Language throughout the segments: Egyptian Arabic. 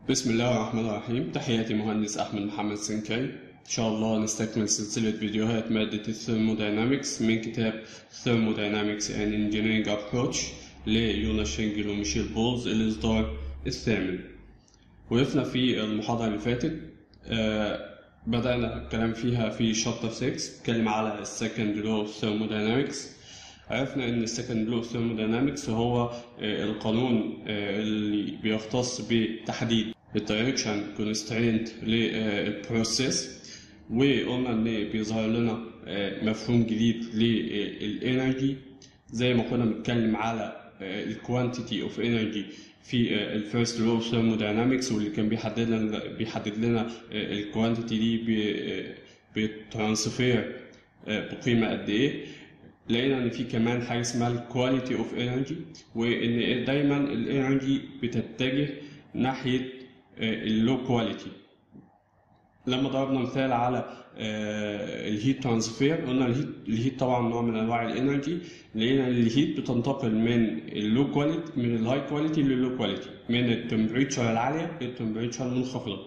بسم الله الرحمن الرحيم تحياتي مهندس أحمد محمد سنكاي إن شاء الله نستكمل سلسلة فيديوهات مادة الثيرموداينامكس من كتاب Thermodynamics and Engineering Approach ليونا شينجل وميشيل بولز الإصدار الثامن وقفنا في المحاضرة اللي فاتت آه بدأنا الكلام فيها في شابتر 6 اتكلم على السكند لو اوف ثيرموداينامكس عرفنا ان السكند لو اوف ثيرموداينامكس هو آه القانون آه اللي بيختص بتحديد الدايركشن كونسترينت للبروسيس وقلنا ان بيظهر لنا مفهوم جديد للانرجي زي ما كنا بنتكلم على الكوانتيتي اوف انرجي في الفيرست لو اوف ثيرموداينامكس واللي كان بيحدد لنا بيحدد لنا الكوانتيتي دي بترانسفير بقيمه قد ايه لقينا ان في كمان حاجه اسمها الكواليتي اوف انرجي وان دايما الانرجي بتتجه ناحيه اللو كواليتي لما ضربنا مثال على الهيت ترانسفير قلنا الهيت الهيت طبعا نوع من انواع الانرجي لقينا الهيت بتنتقل من اللو كواليتي من الهاي كواليتي لللو كواليتي من التمبريتشر العاليه للتمبريتشر المنخفضه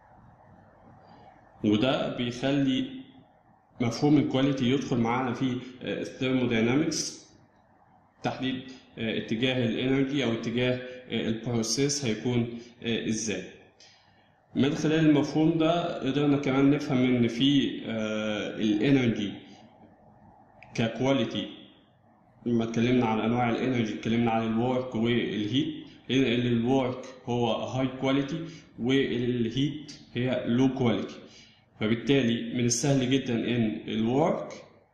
وده بيخلي مفهوم الكواليتي يدخل معانا في الثيرموداينامكس تحديد اتجاه الانرجي او اتجاه البروسيس هيكون ازاي من خلال المفهوم ده قدرنا كمان نفهم ان في الانرجي ككواليتي لما اتكلمنا عن انواع الانرجي اتكلمنا عن الورك والهيت لان الورك هو هاي كواليتي والهيت هي لو كواليتي فبالتالي من السهل جدا ان الورك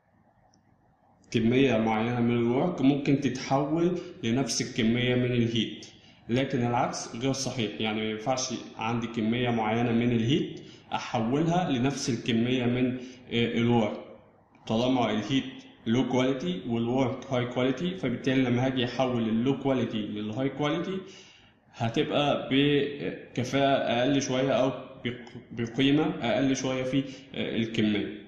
كمية معينة من الورك ممكن تتحول لنفس الكمية من الهيت لكن العكس غير صحيح يعني ما ينفعش عندي كمية معينة من الهيت أحولها لنفس الكمية من الورك طالما الهيت لو كواليتي والورك هاي كواليتي فبالتالي لما هاجي احول اللو كواليتي للهاي كواليتي هتبقى بكفاءة أقل شوية أو بقيمة أقل شوية في الكمية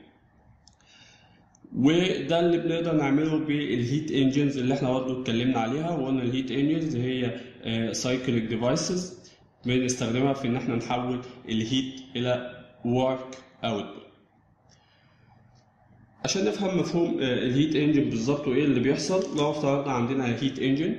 وده اللي بنقدر نعمله بالهيت انجنز اللي احنا برضه اتكلمنا عليها وقلنا الهيت انجنز هي سايكليك ديفايسز بنستخدمها في ان احنا نحول الهيت الى ورك اوتبوت عشان نفهم مفهوم الهيت انجن بالظبط وايه اللي بيحصل لو افترضنا عندنا هيت انجن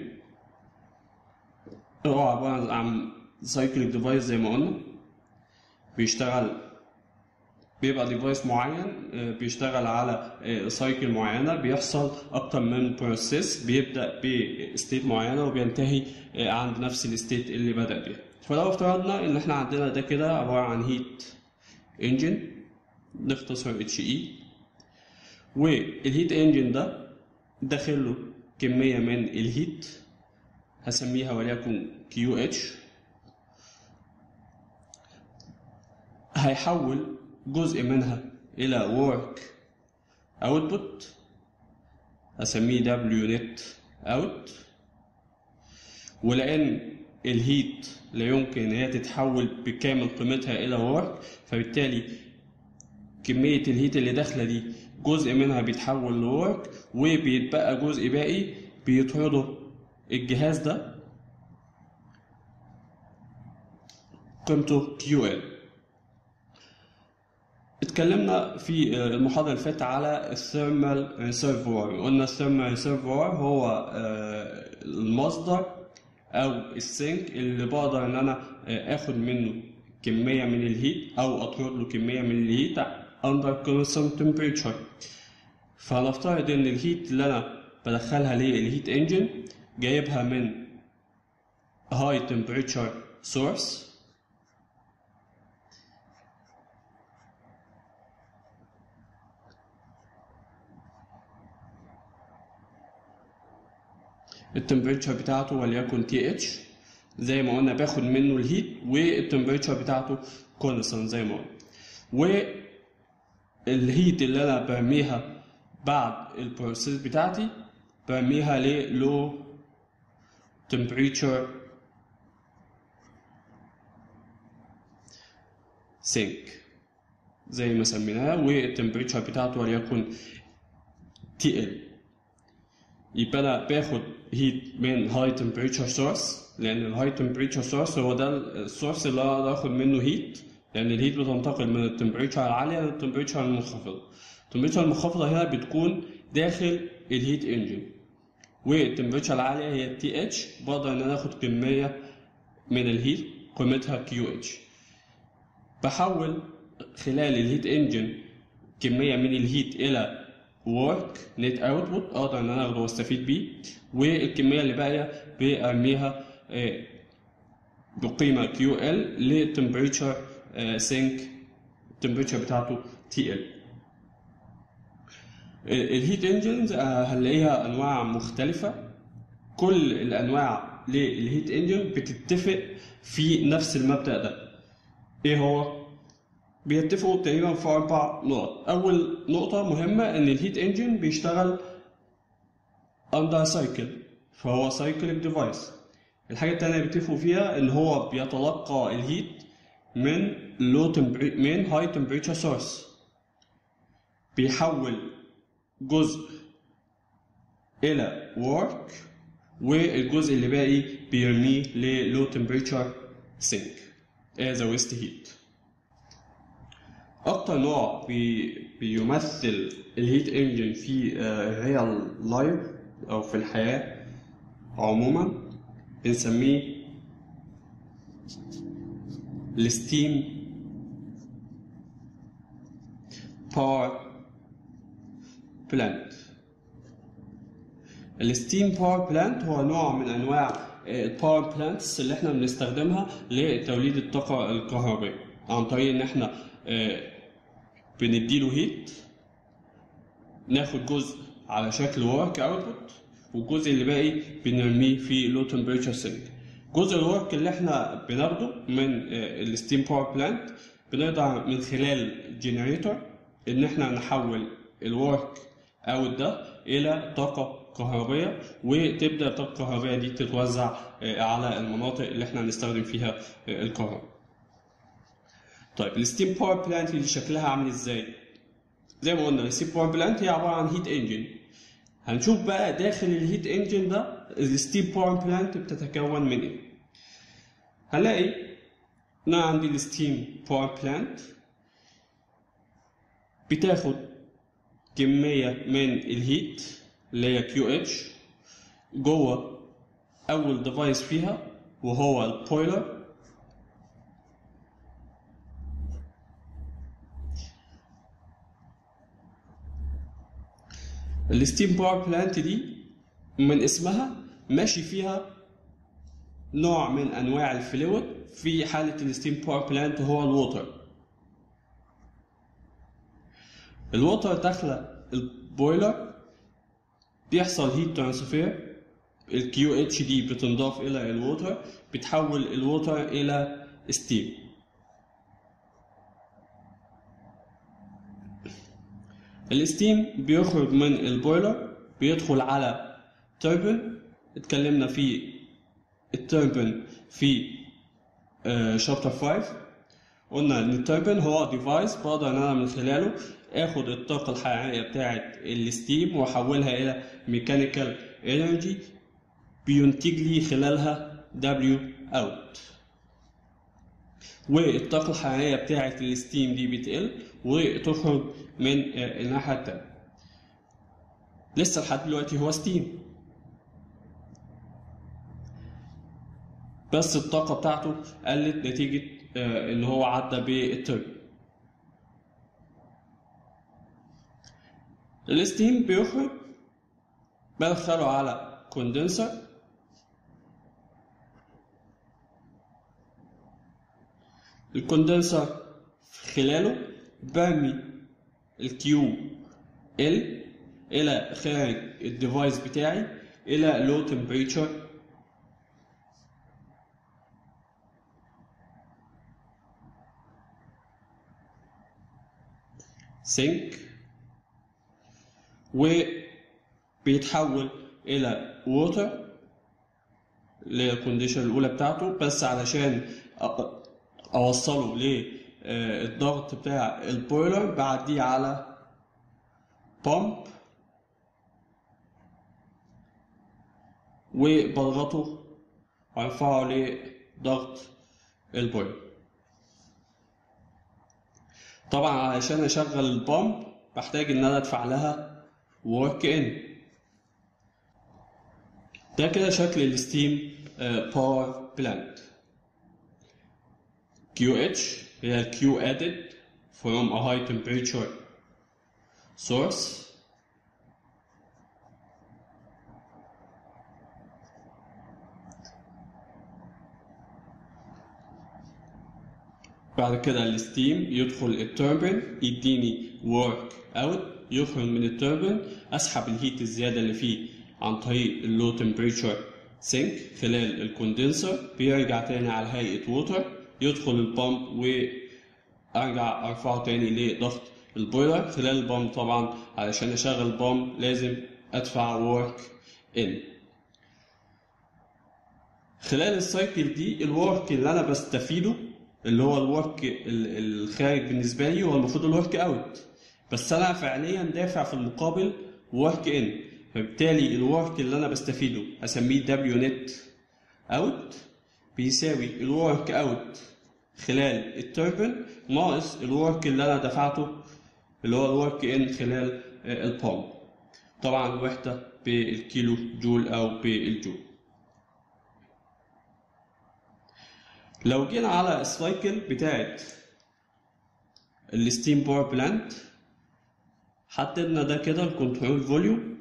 هو عبارة عن سايكليك ديفايس زي ما قلنا بيشتغل بيبقى ديفايس معين بيشتغل على سايكل معينه بيحصل اكتر من بروسيس بيبدا بستيت معينه وبينتهي عند نفس الستيت اللي بدا بيها فلو افترضنا ان احنا عندنا ده كده عباره عن هيت انجن نختصر اتش اي والهيت انجن ده داخل له كميه من الهيت هسميها وليكن كيو اتش هيحول جزء منها إلى work output أسميه W net out ولأن الهيت لا يمكن إن هي تتحول بكامل قيمتها إلى work فبالتالي كمية الهيت اللي داخلة دي جزء منها بيتحول لورك وبيتبقى جزء باقي بيطرده الجهاز ده قيمته QL اتكلمنا في المحاضرة اللي فاتت على الثيرمال ريسيرفوار قلنا الثيرمال ريسيرفوار هو المصدر او السنك اللي بقدر ان انا اخد منه كمية من الهيت او اطرد له كمية من الهيت under constant temperature فنفترض ان الهيت اللي انا بدخلها للهيت انجن جايبها من high temperature source التمبريتشر بتاعته وليكن تي اتش زي ما قلنا باخد منه الهيت والتمبريتشر بتاعته كونستانت زي ما قلنا والهيت اللي انا برميها بعد البروسيس بتاعتي برميها للو تمبريتشر سينك زي ما سميناه والتمبريتشر بتاعته وليكن تي ال يبقى انا باخد هيت من هاي تمبريتشر سورس لان الهاي تمبريتشر سورس هو ده السورس اللي انا اخد منه هيت لان الهيت بتنتقل من التمبريتشر العاليه للتمبريتشر المنخفضه التمبريتشر المنخفضه هنا بتكون داخل الهيت انجن والتمبريتشر العاليه هي تي اتش بقدر ان انا اخد كميه من الهيت قيمتها كيو اتش بحول خلال الهيت انجن كميه من الهيت الى ورك نت اوتبوت اقدر ان انا اخده واستفيد بيه والكميه اللي باقيه برميها بقيمه كيو ال لتمبريتشر سينك التمبريتشر بتاعته تي ال الهيت انجنز هنلاقيها انواع مختلفه كل الانواع للهيت انجن بتتفق في نفس المبدا ده ايه هو بيتفقوا تقريبا في اربع نقط اول نقطه مهمه ان الهيت انجن بيشتغل اندر سايكل فهو سايكليك ديفايس الحاجه التانية بيتفقوا فيها ان هو بيتلقى الهيت من لو تمبري من هاي تمبريتشر سورس بيحول جزء الى work والجزء اللي باقي بيرميه للو تمبريتشر سينك as a waste heat اكتر نوع بي بيمثل الهيت انجن في الريال لايف او في الحياه عموما بنسميه الستيم باور بلانت الستيم باور بلانت هو نوع من انواع الباور بلانتس اللي احنا بنستخدمها لتوليد الطاقه الكهربائيه عن طريق ان احنا بنديله هيت ناخد جزء على شكل ورك اوتبوت والجزء اللي باقي بنرميه في لو تمبريتشر سينك جزء الورك اللي احنا بناخده من الستيم باور بلانت بنقدر من خلال جنريتور ان احنا نحول الورك اوت ده الى طاقه كهربائيه وتبدا الطاقه الكهربائيه دي تتوزع على المناطق اللي احنا هنستخدم فيها الكهرباء طيب الستيم باور بلانت دي شكلها عامل ازاي زي ما قلنا الستيم باور بلانت هي عباره عن هيت انجن هنشوف بقى داخل الهيت انجن ده الستيم باور بلانت بتتكون من ايه هنلاقي ان انا عندي الستيم باور بلانت بتاخد كميه من الهيت اللي هي كيو اتش جوه اول ديفايس فيها وهو البويلر الستيم باور بلانت دي من اسمها ماشي فيها نوع من انواع الفلويد في حاله الستيم باور بلانت هو الووتر الووتر داخله البويلر بيحصل هيت ترانسفير الكيو اتش دي بتنضاف الى الووتر بتحول الووتر الى ستيم الستيم بيخرج من البويلر بيدخل على توربن اتكلمنا في التوربن في شابتر 5 قلنا ان التوربن هو ديفايس بقدر ان انا من خلاله اخد الطاقه الحراريه بتاعه الستيم واحولها الى ميكانيكال انرجي بينتج لي خلالها دبليو اوت والطاقه الحراريه بتاعه الستيم دي بتقل وتخرج من الناحيه التانيه لسه لحد دلوقتي هو ستيم بس الطاقه بتاعته قلت نتيجه ان هو عدى بالتربين الستيم بيخرج بدخله على كوندنسر الكوندنسر خلاله برمي الكيو ال الى خارج الديفايس بتاعي الى لو تمبريتشر سينك وبيتحول الى ووتر اللي هي الكونديشن الاولى بتاعته بس علشان اوصله للضغط بتاع البويلر بعديه على بامب وبضغطه وارفعه لضغط البويلر طبعا علشان اشغل البامب بحتاج ان انا ادفع لها ورك ان ده كده شكل الستيم باور بلانت QH هي ال Q added from a high temperature source بعد كده الستيم يدخل التوربين يديني ورك اوت يخرج من التوربين اسحب الهيت الزياده اللي فيه عن طريق اللو تمبريتشر سينك خلال الكوندنسر بيرجع تاني على هيئه ووتر يدخل البامب وارجع ارفعه تاني لضغط البويلر خلال البامب طبعا علشان اشغل البامب لازم ادفع ورك ان خلال السايكل دي الورك اللي انا بستفيده اللي هو الورك الخارج بالنسبه لي هو المفروض الورك اوت بس انا فعليا دافع في المقابل ورك ان فبالتالي الورك اللي انا بستفيده هسميه دبليو نت اوت بيساوي الورك اوت خلال التوربن ناقص الورك اللي انا دفعته اللي هو الورك ان خلال البامب طبعا الوحده بالكيلو جول او بالجول لو جينا على السايكل بتاعت الستيم باور بلانت حددنا ده كده الكنترول فوليوم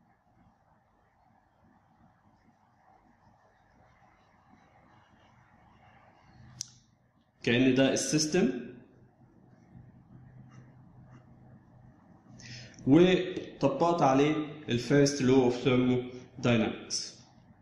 كأن ده السيستم وطبقت عليه الفيرست لو اوف ثيرمو داينامكس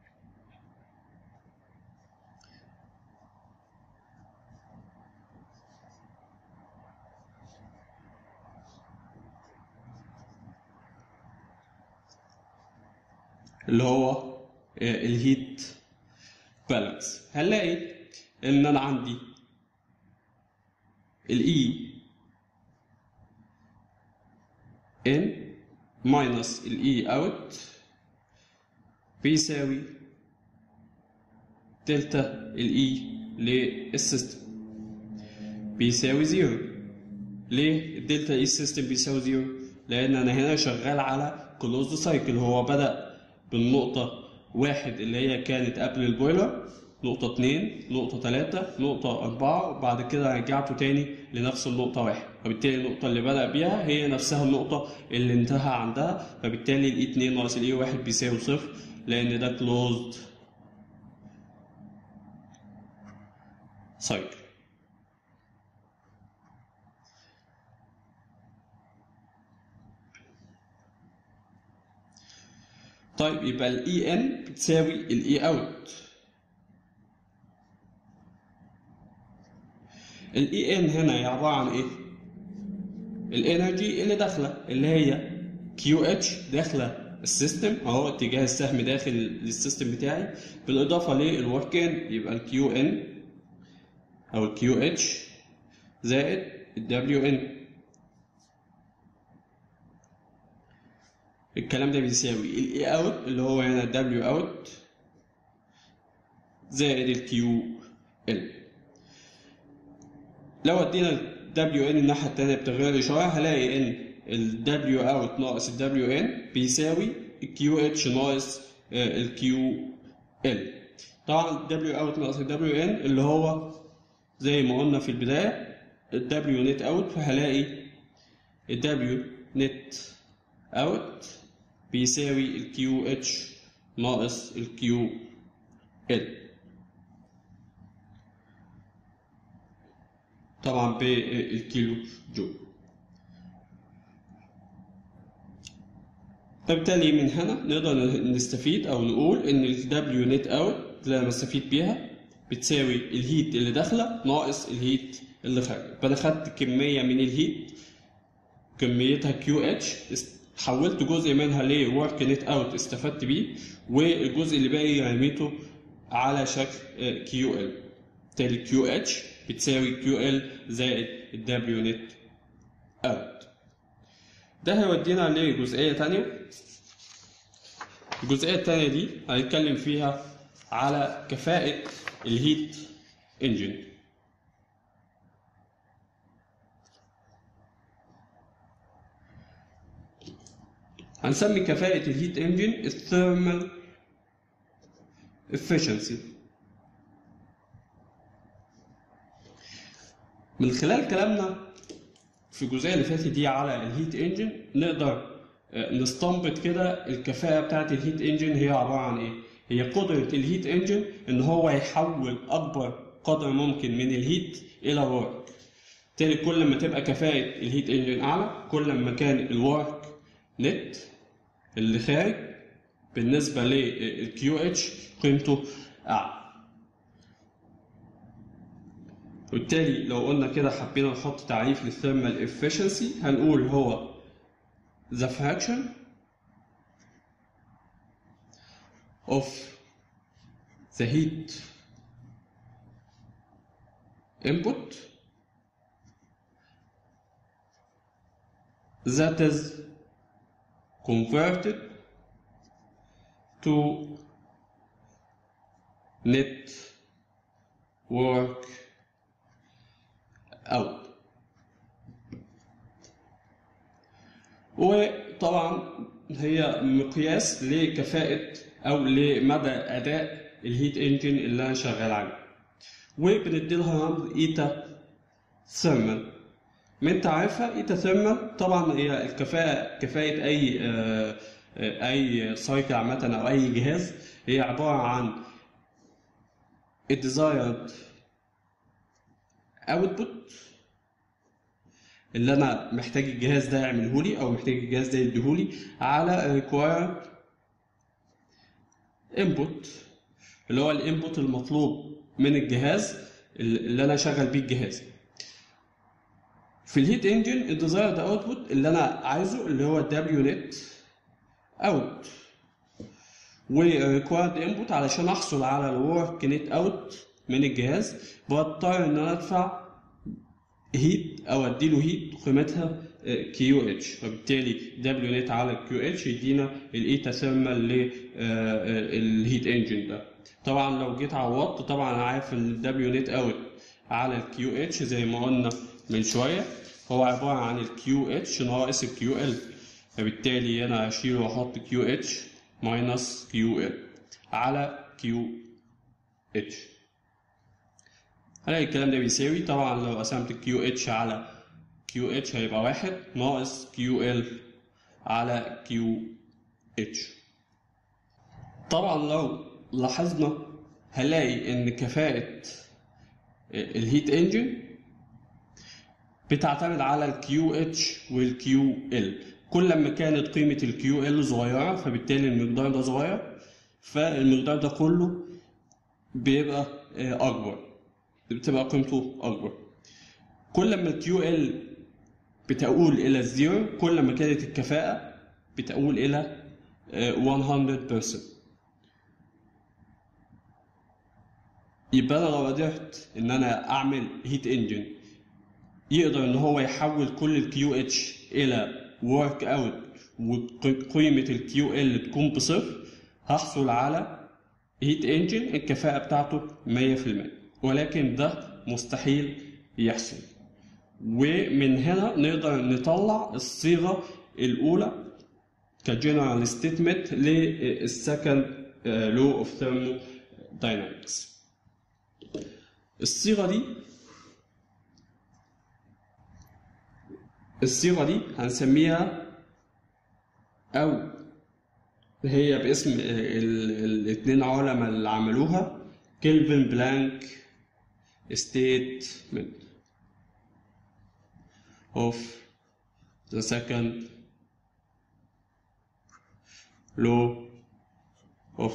اللي هو الهيت بالانس هنلاقي ان انا عندي الاي ان ماينس الاي اوت بيساوي دلتا الاي للسيستم بيساوي زيرو ليه الدلتا اي سيستم بيساوي زيرو لان انا هنا شغال على كلوزد سايكل هو بدا بالنقطة واحد اللي هي كانت قبل البويلر نقطة اتنين نقطة تلاتة نقطة أربعة وبعد كده رجعته تاني لنفس النقطة واحد فبالتالي النقطة اللي بدأ بيها هي نفسها النقطة اللي انتهى عندها فبالتالي الإي اتنين ناقص الإي واحد بيساوي صفر لأن ده closed cycle طيب يبقى الاي ان بتساوي الاي اوت الاي ان هنا هي عباره عن ايه الانرجي اللي داخله اللي هي كيو اتش داخله السيستم اهو اتجاه السهم داخل السيستم بتاعي بالاضافه للورك ان يبقى الكيو ان او الكيو اتش زائد الدبليو ان الكلام ده بيساوي الاي اوت اللي هو هنا دبليو اوت زائد الكيو ال لو ادينا الدبليو ان الناحيه الثانيه بتغيير الاشاره هلاقي ان الدبليو اوت ناقص الدبليو ان بيساوي الكيو اتش ناقص الكيو ال طبعا الدبليو اوت ناقص الدبليو ان اللي هو زي ما قلنا في البدايه الدبليو نت اوت فهلاقي الدبليو نت اوت بيساوي الكيو اتش ناقص الكيو ال طبعا بالكيلو جول فبالتالي من هنا نقدر نستفيد او نقول ان ال W net out اللي انا بستفيد بيها بتساوي الهيت اللي داخله ناقص الهيت اللي خارجه فانا خدت كميه من الهيت كميتها كيو اتش حولت جزء منها لورك نت اوت استفدت بيه والجزء اللي باقي رميته على شكل كيو ال بالتالي كيو اتش بتساوي كيو ال زائد الدبليو نت اوت ده هيودينا لجزئيه تانية الجزئية التانية دي هنتكلم فيها على كفاءة الهيت انجن هنسمي كفاءة الهيت انجن الثيرمال efficiency من خلال كلامنا في الجزئية اللي فاتت دي على الهيت انجن نقدر نستنبط كده الكفاءة بتاعت الهيت انجن هي عبارة عن ايه؟ هي قدرة الهيت انجن ان هو يحول اكبر قدر ممكن من الهيت الى ورك. بالتالي كل ما تبقى كفاءة الهيت انجن اعلى كل ما كان الورك نت اللي خارج بالنسبة للكيو اتش قيمته اعلى. وبالتالي لو قلنا كده حبينا نحط تعريف للثيرمال efficiency هنقول هو the fraction of the heat input that is converted to net work out وطبعا هي مقياس لكفاءة أو لمدى أداء الهيت انجن اللي أنا شغال عليه وبندي لها رمز إيتا ثيرمال من تعرفها إيتا ثيرمال طبعا هي الكفاءة كفاءة أي آه أي سايكل عامة أو أي جهاز هي عبارة عن الديزايرد اوتبوت اللي انا محتاج الجهاز ده يعمله لي او محتاج الجهاز ده يديه لي على required input اللي هو الانبوت المطلوب من الجهاز اللي انا شغل بيه الجهاز في الهيت انجن الديزايرد اوتبوت اللي انا عايزه اللي هو دبليو نت اوت وريكوايرد انبوت علشان احصل على الورك نت اوت من الجهاز بضطر ان انا ادفع هيت او اديله هيت قيمتها كيو اتش فبالتالي دبليو نت على كيو اتش يدينا الايتا ثيرمال للهيت انجن ده طبعا لو جيت عوضت طبعا انا عارف الدبليو نت اوت على الكيو اتش زي ما قلنا من شويه هو عباره عن الكيو اتش ناقص الكيو ال فبالتالي انا هشيله واحط كيو اتش ماينس كيو ال على كيو اتش هلاقي الكلام ده بيساوي طبعا لو قسمت كيو اتش على كيو اتش هيبقى واحد ناقص كيو ال على كيو اتش طبعا لو لاحظنا هنلاقي ان كفاءة الهيت انجن بتعتمد على الكيو اتش والكيو ال كل ما كانت قيمة الكيو ال صغيرة فبالتالي المقدار ده صغير فالمقدار ده كله بيبقى أكبر بتبقى قيمته أكبر كل ما الكيو ال بتقول إلى الزيرو كل ما كانت الكفاءة بتقول إلى 100% يبقى أنا لو قدرت إن أنا أعمل هيت انجن يقدر إن هو يحول كل الكيو اتش إلى ورك اوت وقيمة الكيو ال تكون بصفر هحصل على هيت انجن الكفاءة بتاعته 100% ولكن ده مستحيل يحصل ومن هنا نقدر نطلع الصيغة الأولى كجنرال ستيتمنت للسكند لو اوف ثيرمو داينامكس الصيغة دي الصيغة دي هنسميها أو هي باسم الاثنين علماء اللي عملوها كيلفن بلانك statement of the second law of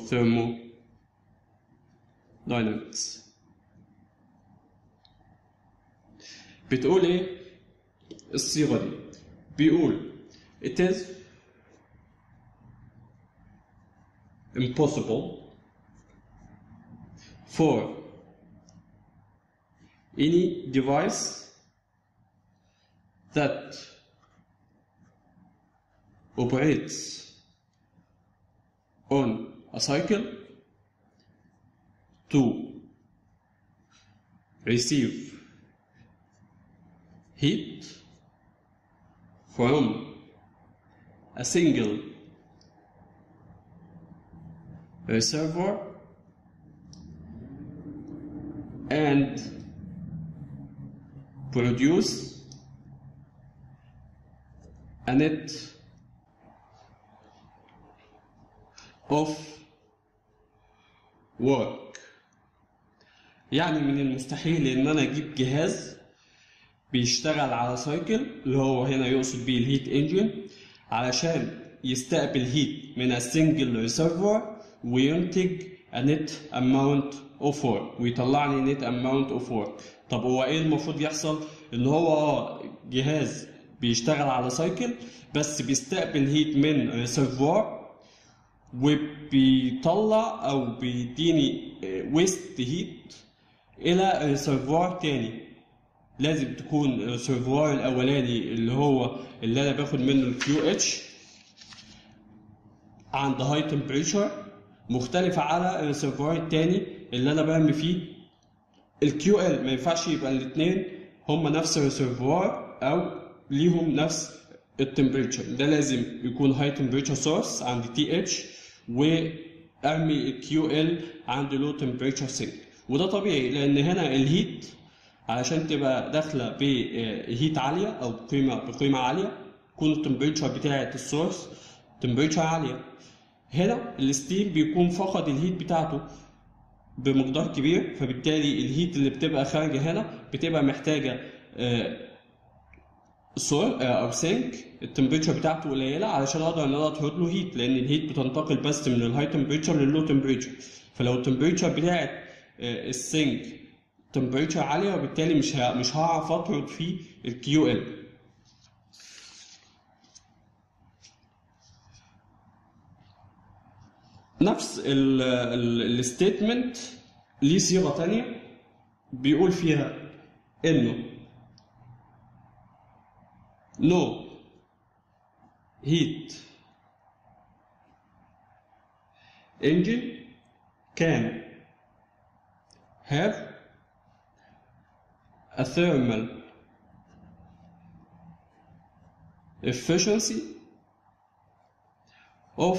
thermodynamics بتقول ايه الصيغة دي بيقول it is impossible for any device that operates on a cycle to receive heat from a single reservoir and produce a net of work يعني من المستحيل ان انا اجيب جهاز بيشتغل على سايكل اللي هو هنا يقصد بيه الهيت انجن علشان يستقبل هيت من السنجل ريسيرفوار وينتج a net amount of work ويطلع لي net amount of work طب هو ايه المفروض يحصل ان هو اه جهاز بيشتغل على سايكل بس بيستقبل هيت من ريسيرفوار وبيطلع او بيديني ويست هيت الى ريسيرفوار تاني لازم تكون الريسيرفوار الاولاني اللي هو اللي انا باخد منه الكيو اتش عند هاي تمبريتشر مختلفة على الريسيرفوار التاني اللي انا برمي فيه الكيو ال ما ينفعش يبقى الاثنين هما نفس الريسيرفوار او ليهم نفس التمبريتشر ده لازم يكون هاي تمبريتشر سورس عند تي اتش وارمي الكيو ال عند لو تمبريتشر سينك وده طبيعي لان هنا الهيت علشان تبقى داخله بهيت عاليه او بقيمه بقيمه عاليه تكون التمبريتشر بتاعه السورس تمبريتشر عاليه هنا الستيم بيكون فقد الهيت بتاعته بمقدار كبير فبالتالي الهيت اللي بتبقى خارجه هنا بتبقى محتاجه سور او سينك التمبريتشر بتاعته قليله علشان اقدر ان انا اطرد له هيت لان الهيت بتنتقل بس من الهاي تمبريتشر لللو تمبريتشر فلو التمبريتشر بتاعت السينك تمبريتشر عاليه وبالتالي مش مش هعرف اطرد فيه الكيو ال نفس الستيتمنت ليه صيغه تانية بيقول فيها انه no heat engine can have a thermal efficiency of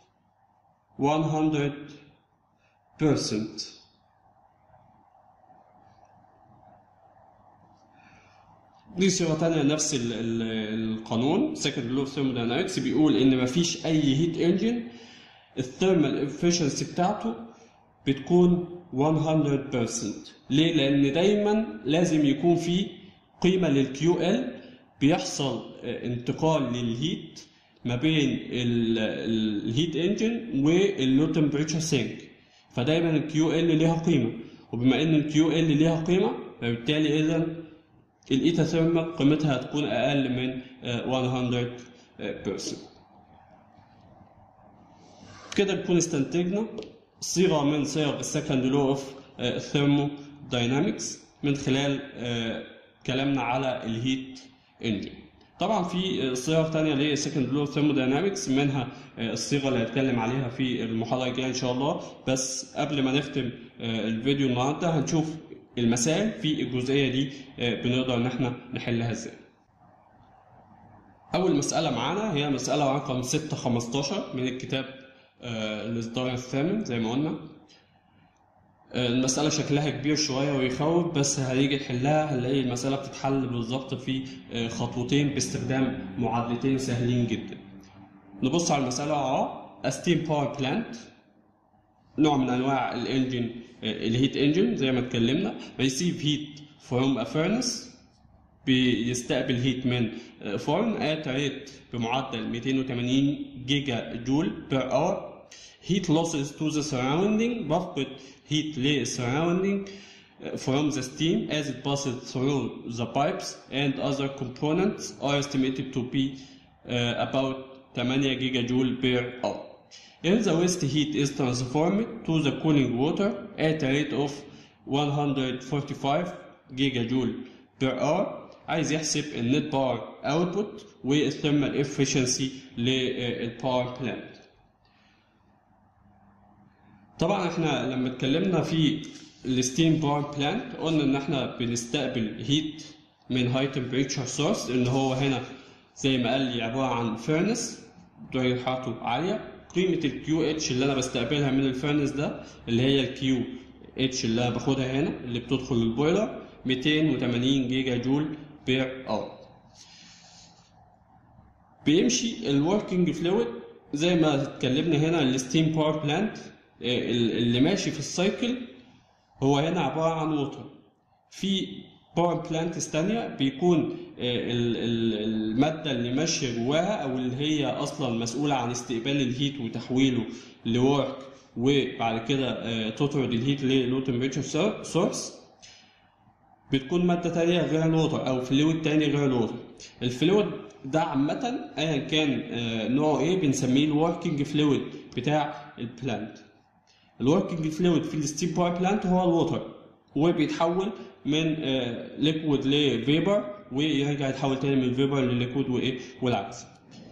100% دي صيغه تانية نفس ال ال القانون سكند لو ثيرموداينامكس بيقول ان مفيش اي هيت انجن الثيرمال افشنسي بتاعته بتكون 100% ليه؟ لان دايما لازم يكون في قيمه للكيو ال بيحصل انتقال للهيت ما بين الهيت انجن واللو تمبريتشر سينك فدايما الكيو ال ليها قيمه وبما ان الكيو ال ليها قيمه فبالتالي اذا الايتا ثيرمال قيمتها هتكون اقل من 100% كده نكون استنتجنا صيغه من صيغ السكند لو اوف ثيرموداينامكس من خلال كلامنا على الهيت انجن طبعا في صيغ تانية للسكند لو ثيرموداينامكس منها الصيغه اللي هنتكلم عليها في المحاضره الجايه ان شاء الله بس قبل ما نختم الفيديو النهارده هنشوف المسائل في الجزئيه دي بنقدر ان احنا نحلها ازاي اول مساله معانا هي مساله رقم 6 15 من الكتاب الاصدار الثامن زي ما قلنا المسألة شكلها كبير شوية ويخوف بس هنيجي نحلها هنلاقي المسألة بتتحل بالظبط في خطوتين باستخدام معادلتين سهلين جدا. نبص على المسألة اه ستيم باور بلانت نوع من أنواع الانجن الهيت انجن زي ما اتكلمنا ريسيف هيت فروم ا فurnace بيستقبل هيت من فرن ات ريت بمعدل 280 جيجا جول بير اور heat losses to the surrounding بفقد heat لل surrounding from the steam as it passes through the pipes and other components are estimated to be uh, about 8 gigajoule per hour. If the waste heat is transformed to the cooling water at a rate of 145 gigajoule per hour عايز يحسب النت باور اوتبوت والثيرمال افشنسي للباور بلانت طبعا احنا لما اتكلمنا في الستيم باور بلانت قلنا ان احنا بنستقبل هيت من هاي تمبريتشر سورس ان هو هنا زي ما قال لي عباره عن فيرنس درجه حرارته عاليه قيمه الكيو اتش اللي انا بستقبلها من الفيرنس ده اللي هي الكيو اتش اللي انا باخدها هنا اللي بتدخل البويلر 280 جيجا جول بير اور بيمشي الوركينج فلويد زي ما اتكلمنا هنا الستيم باور بلانت اللي ماشي في السايكل هو هنا عباره عن ووتر في باور بلانتس تانية بيكون المادة اللي ماشية جواها أو اللي هي أصلا مسؤولة عن استقبال الهيت وتحويله لورك وبعد كده تطرد الهيت للو تمبريتشر سورس بتكون مادة تانية غير الوتر أو فلويد تاني غير الوتر الفلويد ده عامة أيا كان نوعه إيه بنسميه الوركينج فلويد بتاع البلانت الوركينج فلويد في الستيم باور بلانت هو الوتر وبيتحول من ليكويد لفيبر ويرجع يتحول تاني من فيبر لليكويد وايه والعكس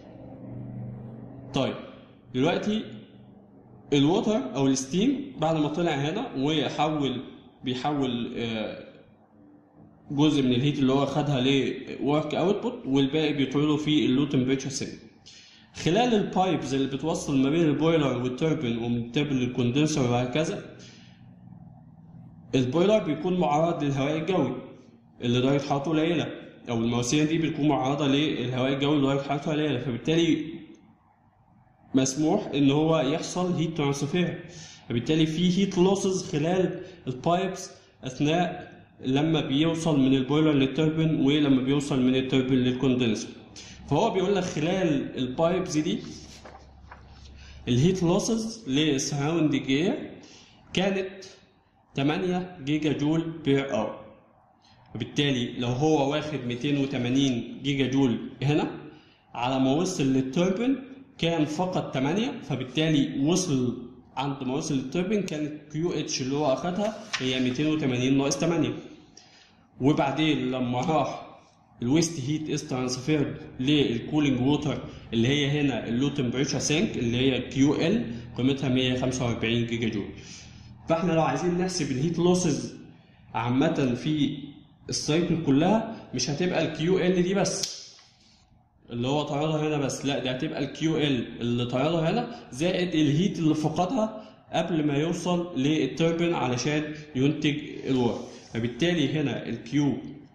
طيب دلوقتي الووتر او الستيم بعد ما طلع هنا وحول بيحول جزء من الهيت اللي هو خدها لورك اوتبوت والباقي بيطرده في اللو تمبريتشر سيل خلال البايبز اللي بتوصل ما بين البويلر والتربن ومن التربن للكوندنسر وهكذا البويلر بيكون معرض للهواء الجوي اللي درجة حرارته قليلة أو المواسير دي بتكون معرضة للهواء الجوي اللي درجة حرارته قليلة فبالتالي مسموح إن هو يحصل هيت ترانسفير فبالتالي في هيت لوسز خلال البايبس أثناء لما بيوصل من البويلر للتربن ولما بيوصل من التربن للكوندنسر فهو بيقول لك خلال البايبز دي الهيت لوسز للسراوندنج اير كانت 8 جيجا جول بير اور وبالتالي لو هو واخد 280 جيجا جول هنا على ما وصل للتوربن كان فقط 8 فبالتالي وصل عند ما وصل للتوربن كانت كيو اتش اللي هو اخدها هي 280 ناقص 8 وبعدين لما راح الويست هيت از ترانسفيرد للكولينج ووتر اللي هي هنا اللو تمبريتشر سينك اللي هي كيو ال قيمتها 145 جيجا جول فاحنا لو عايزين نحسب الهيت لوسز عامة في السايكل كلها مش هتبقى الكيو ال دي بس اللي هو طردها هنا بس لا دي هتبقى الكيو ال اللي طردها هنا زائد الهيت اللي فقدها قبل ما يوصل للتربن علشان ينتج الورك فبالتالي هنا الكيو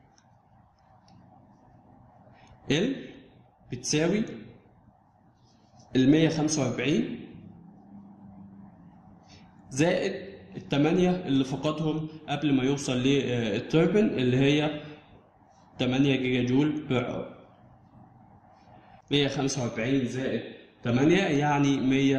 ال بتساوي ال 145 زائد الثمانية اللي فقدهم قبل ما يوصل للتوربن اللي هي 8 جيجا جول بير اور 145 زائد 8 يعني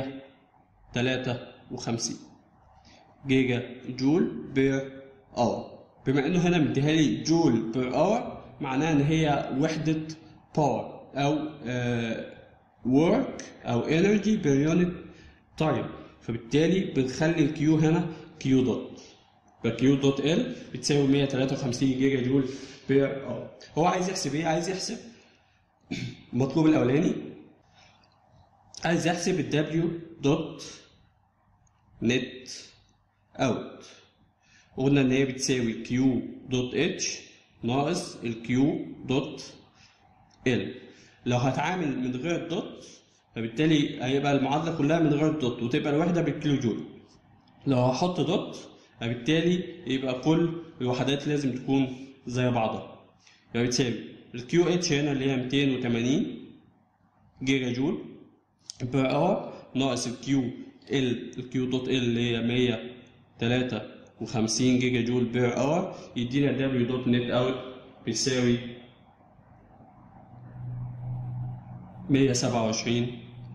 153 جيجا جول بير اور بما انه هنا مديها لي جول بير اور معناها ان هي وحدة باور او ورك او انرجي بير يونت تايم فبالتالي بنخلي الكيو هنا كيو دوت فكيو دوت ال بتساوي 153 جيجا جول بير اور هو عايز يحسب ايه عايز يحسب المطلوب الاولاني عايز يحسب الدبليو دوت نت اوت قلنا ان هي بتساوي كيو دوت اتش ناقص الكيو دوت ال لو هتعامل من غير الدوت فبالتالي هيبقى المعادله كلها من غير الدوت وتبقى الوحده بالكيلو جول لو هحط دوت فبالتالي يبقى كل الوحدات لازم تكون زي بعضها يبقى بتساوي الكيو اتش هنا اللي هي 280 جيجا جول بير اور ناقص الكيو ال الكيو دوت ال اللي هي 153 جيجا جول بير اور يدينا دبليو دوت نت اوت بيساوي 127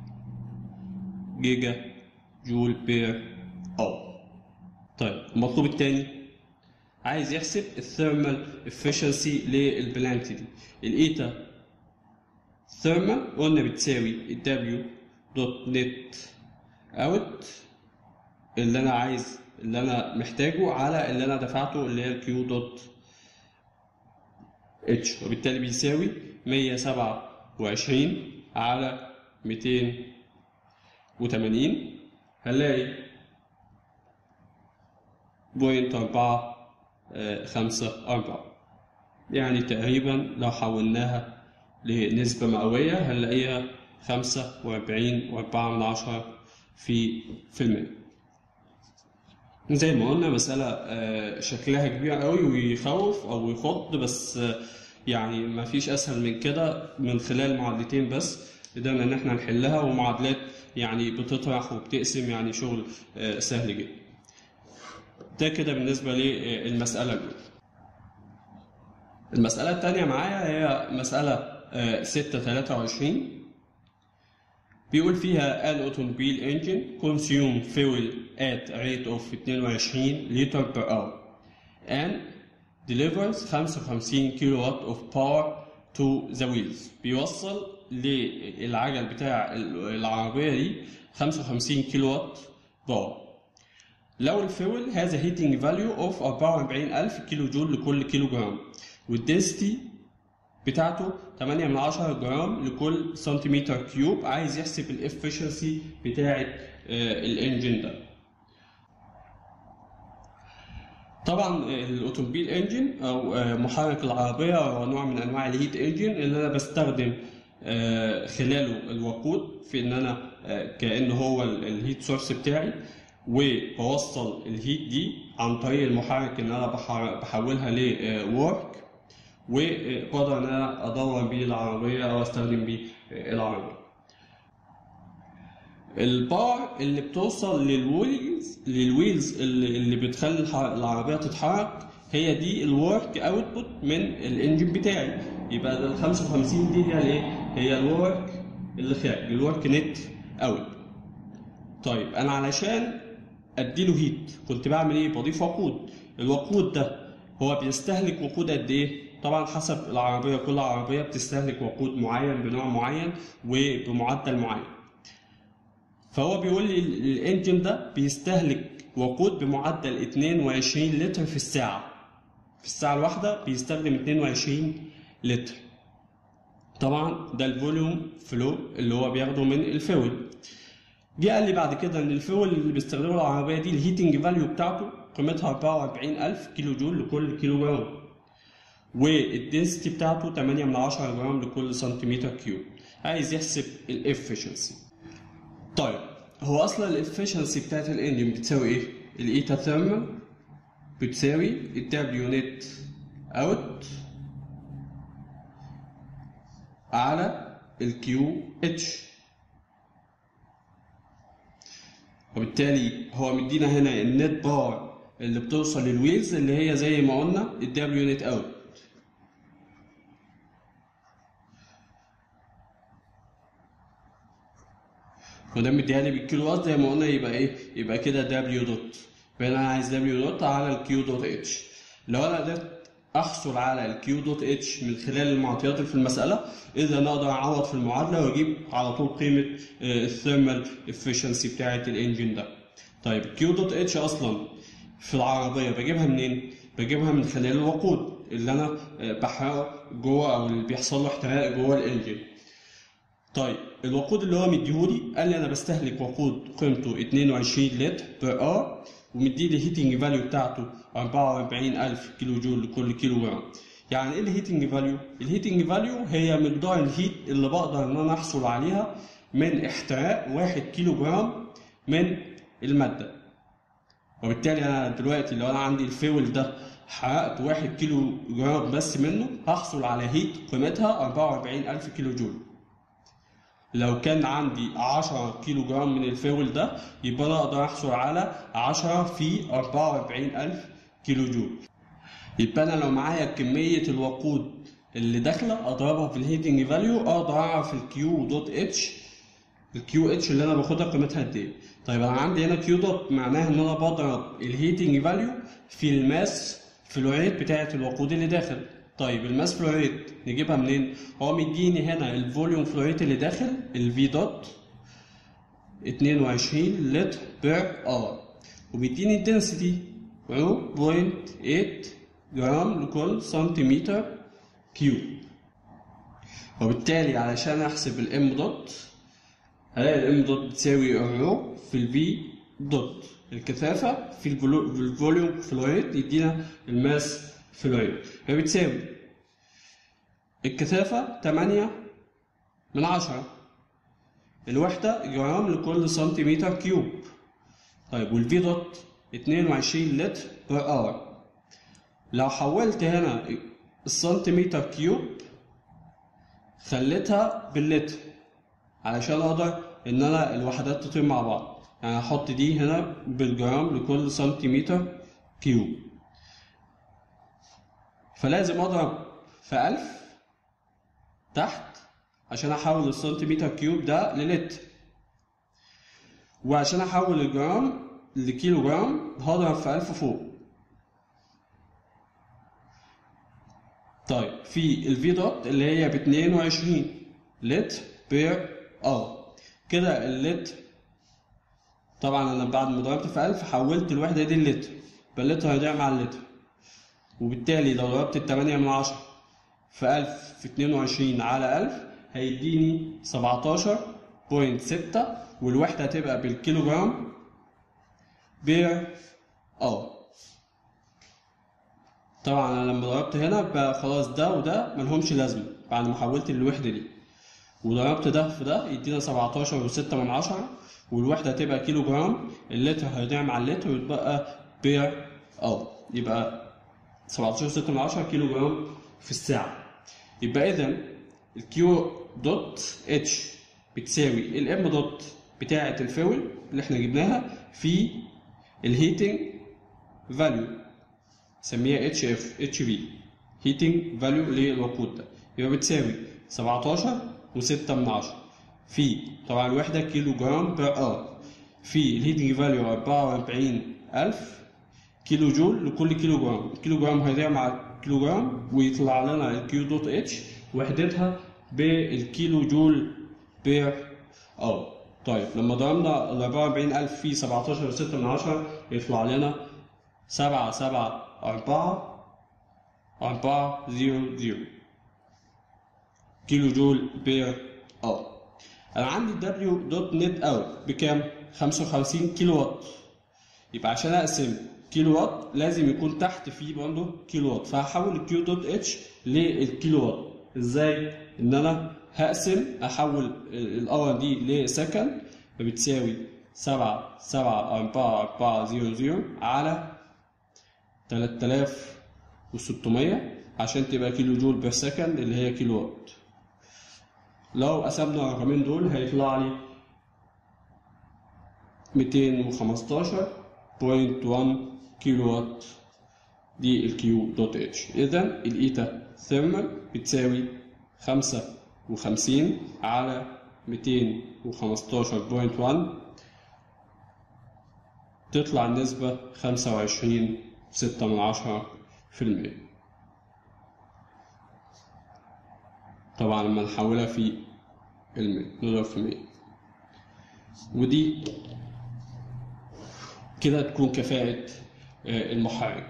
جيجا جول بير اور طيب المطلوب الثاني عايز يحسب الثيرمال افشنسي للبلانت دي الايتا ثيرمال قلنا بتساوي الدبليو دوت نت اوت اللي انا عايز اللي انا محتاجه على اللي انا دفعته اللي هي الكيو دوت اتش وبالتالي بيساوي 127 على 280 هنلاقي بوينت أربعة آه، خمسة أربعة يعني تقريبا لو حولناها لنسبة مئوية هنلاقيها خمسة وأربعين وأربعة من عشرة في في المية زي ما قلنا مسألة آه، شكلها كبير قوي ويخوف أو يخض بس آه، يعني ما فيش أسهل من كده من خلال معادلتين بس قدرنا إن احنا نحلها ومعادلات يعني بتطرح وبتقسم يعني شغل آه، سهل جدا ده كده بالنسبة للمسألة الأولى المسألة التانية معايا هي مسألة آه، ستة تلاتة وعشرين بيقول فيها an automobile engine consume fuel at a rate of 22 لتر per hour and delivers 55 كيلو وات of power to the wheels بيوصل للعجل بتاع العربية دي 55 كيلو وات باور لو الفيول has a heating value of 44000 كيلو جول لكل كيلو جرام والدنسيتي بتاعته 8 من 10 جرام لكل سنتيمتر كيوب عايز يحسب الافشنسي بتاعه آه، الانجن ده طبعا الاوتوموبيل انجن او آه، محرك العربيه هو نوع من انواع الهيت انجن اللي انا بستخدم آه، خلاله الوقود في ان انا آه، كانه هو ال- الهيت سورس بتاعي وبوصل الهيت دي عن طريق المحرك ان انا بح- بحولها لورك وبقدر ان انا ادور بيه العربيه او استخدم بيه العربيه البار اللي بتوصل للويلز للويلز اللي, اللي بتخلي الح- العربيه تتحرك هي دي الورك اوتبوت من الانجن بتاعي يبقى ال 55 دي هي الايه؟ هي الورك اللي خارج الورك نت اوت طيب انا علشان اديله هيت كنت بعمل ايه بضيف وقود الوقود ده هو بيستهلك وقود قد ايه طبعا حسب العربيه كل عربيه بتستهلك وقود معين بنوع معين وبمعدل معين فهو بيقول لي ال- الانجن ده بيستهلك وقود بمعدل 22 لتر في الساعه في الساعه الواحده بيستخدم 22 لتر طبعا ده الفوليوم فلو اللي هو بياخده من الفيول جه قال لي بعد كده ان الفيول اللي بيستخدمه العربيه دي الهيتنج فاليو بتاعته قيمتها 44000 كيلو جول لكل كيلو جرام والدنسيتي بتاعته 8 من 10 جرام لكل سنتيمتر كيوب عايز يحسب الافشنسي طيب هو اصلا الافشنسي بتاعت الانجن بتساوي ايه الايتا ثيرمال بتساوي الدبليو نت اوت على الكيو اتش وبالتالي هو مدينا هنا النت بار اللي بتوصل للويلز اللي هي زي ما قلنا الدبليو نت اوت وده مديها لي بالكيلو وات زي ما قلنا يبقى ايه يبقى كده دبليو دوت فهنا انا عايز دبليو دوت على الكيو دوت اتش لو انا قدرت احصل على الكيو دوت اتش من خلال المعطيات اللي في المساله اذا انا اقدر اعوض في المعادله واجيب على طول قيمه الثيرمال افشنسي بتاعه الانجن ده طيب الكيو دوت اتش اصلا في العربيه بجيبها منين بجيبها من خلال الوقود اللي انا آه، بحرقه جوه او اللي بيحصل له احتراق جوه الانجن طيب الوقود اللي هو مديهولي قال لي انا بستهلك وقود قيمته 22 لتر بير اور ومديلي الهيتنج فاليو بتاعته 44000 كيلو جول لكل كيلو جرام يعني ايه الهيتنج فاليو الهيتنج فاليو هي مقدار الهيت اللي بقدر ان انا احصل عليها من احتراق 1 كيلو جرام من الماده وبالتالي انا دلوقتي لو انا عندي الفيول ده حرقت 1 كيلو جرام بس منه هحصل على هيت قيمتها 44000 كيلو جول لو كان عندي 10 كيلو جرام من الفيول ده يبقى انا اقدر احصل على 10 في 44000 كيلو جول يبقى انا لو معايا كمية الوقود اللي داخلة اضربها في الهيتنج فاليو اقدر اعرف الكيو دوت اتش الكيو اتش اللي انا باخدها قيمتها قد ايه طيب انا عندي هنا كيو دوت معناها ان انا بضرب الهيتنج فاليو في الماس فلوريت بتاعة الوقود اللي داخل طيب الماس فلوريت نجيبها منين هو مديني هنا الفوليوم فلوريت اللي داخل الفي دوت 22 لتر بير اور وبيديني الدنسيتي 0.8 جرام لكل سنتيمتر كيوب وبالتالي علشان احسب الام دوت هلاقي الام دوت بتساوي الرو في الفي دوت الكثافة في الفولو- في الفوليوم فلويد يدينا الماس فلويد فبتساوي الكثافة 8 من عشرة الوحدة جرام لكل سنتيمتر كيوب طيب والفي دوت 22 لتر بر اور لو حولت هنا السنتيمتر كيوب خليتها باللتر علشان اقدر ان انا الوحدات تطير مع بعض يعني احط دي هنا بالجرام لكل سنتيمتر كيوب فلازم اضرب في ألف تحت عشان احول السنتيمتر كيوب ده للتر وعشان احول الجرام لكيلو جرام هضرب في ألف فوق طيب في الفي دوت اللي هي ب 22 لتر بير اور كده اللتر طبعا انا بعد ما ضربت في 1000 حولت الوحده دي اللتر فاللتر هيضيع مع اللتر وبالتالي لو ضربت ال 8 من 10 في 1000 في 22 على 1000 هيديني 17.6 والوحده هتبقى بالكيلو جرام بير اور طبعا انا لما ضربت هنا بقى خلاص ده وده ملهمش لازمه بعد ما حولت الوحده دي وضربت ده في ده يدينا 17 و6 من عشرة والوحدة هتبقى كيلو جرام اللتر هيضيع مع اللتر ويتبقى بير أو يبقى 17 و6 من عشرة كيلو جرام في الساعة يبقى إذا الكيو دوت اتش بتساوي الام دوت بتاعة الفويل اللي احنا جبناها في الهيتنج فاليو سميها اتش اف اتش في هيتنج فاليو للوقود ده يبقى بتساوي 17 و6 من عشرة في طبعا الوحدة كيلو جرام بير اور في الهيتنج فاليو 44000 كيلو جول لكل كيلو جرام الكيلو جرام هيضيع مع الكيلو جرام ويطلع لنا الكيو دوت اتش وحدتها بالكيلو جول بير اور طيب لما ضربنا ال 44000 في 17 و6 من عشرة يطلع لنا 7 7 4 4 0 0 كيلو جول بير اور انا عندي الدبليو دوت نت اوت بكام 55 كيلو وات يبقى عشان اقسم كيلو وات لازم يكون تحت فيه برضه كيلو وات فهحول الكيو دوت اتش للكيلو وات ازاي ان انا هقسم احول الاور دي لسكند فبتساوي 7 7 4 4 0 0 على 3600 عشان تبقى كيلو جول بير سكند اللي هي كيلو وات لو قسمنا الرقمين دول هيطلع لي 215.1 كيلو وات دي الكيو دوت اتش اذا الايتا ثيرمال بتساوي 55 على 215.1 تطلع النسبة 25 ستة من عشرة في المية طبعا لما نحولها في المية نضرب في مية ودي كده تكون كفاءة آه، المحرك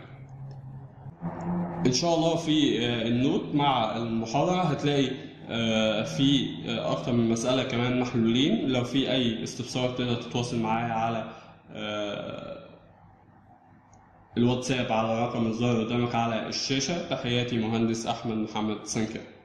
ان شاء الله في آه، النوت مع المحاضرة هتلاقي آه، في آه، اكتر من مسألة كمان محلولين لو في اي استفسار تقدر تتواصل معايا على آه، الواتساب على رقم الظاهر قدامك على الشاشة تحياتي مهندس أحمد محمد سنكر